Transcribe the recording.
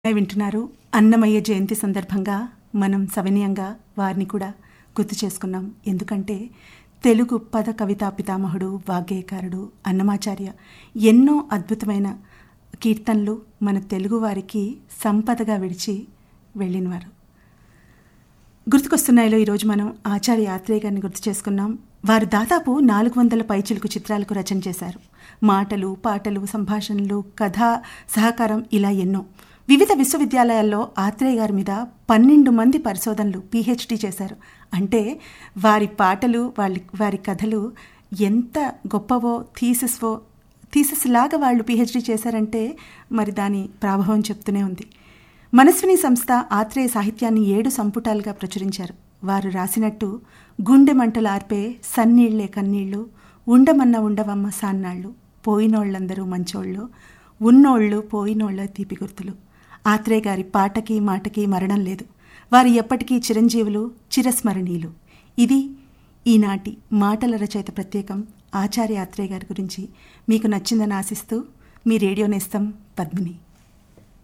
వింటున్నారు అన్నమయ్య జయంతి సందర్భంగా మనం సవినయంగా వారిని కూడా గుర్తు చేసుకున్నాం ఎందుకంటే తెలుగు పద కవితా పితామహుడు వాగ్గేయకారుడు అన్నమాచార్య ఎన్నో అద్భుతమైన కీర్తనలు మన తెలుగు వారికి సంపదగా విడిచి వెళ్ళినవారు గుర్తుకొస్తున్నాయిలో ఈరోజు మనం ఆచార్య ఆత్రేయ గారిని గుర్తు చేసుకున్నాం వారు దాదాపు నాలుగు వందల పైచిలుకు చిత్రాలకు రచన చేశారు మాటలు పాటలు సంభాషణలు కథా సహకారం ఇలా ఎన్నో వివిధ విశ్వవిద్యాలయాల్లో ఆత్రేయ గారి మీద పన్నెండు మంది పరిశోధనలు పిహెచ్డి చేశారు అంటే వారి పాటలు వాళ్ళ వారి కథలు ఎంత గొప్పవో థీసిస్వో థీసిస్ లాగా వాళ్ళు పిహెచ్డి చేశారంటే మరి దాని ప్రభావం చెప్తూనే ఉంది మనస్విని సంస్థ ఆత్రేయ సాహిత్యాన్ని ఏడు సంపుటాలుగా ప్రచురించారు వారు రాసినట్టు గుండె మంటలు ఆర్పే సన్నీళ్లే కన్నీళ్లు ఉండమన్న ఉండవమ్మ సాన్నాళ్ళు పోయినోళ్ళందరూ మంచోళ్ళు ఉన్నోళ్ళు పోయినోళ్ళ తీపి గుర్తులు ఆత్రేయ గారి పాటకి మాటకి మరణం లేదు వారు ఎప్పటికీ చిరంజీవులు చిరస్మరణీయులు ఇది ఈనాటి మాటల రచయిత ప్రత్యేకం ఆచార్య ఆత్రేయ గారి గురించి మీకు నచ్చిందని ఆశిస్తూ మీ రేడియో నేస్తం పద్మిని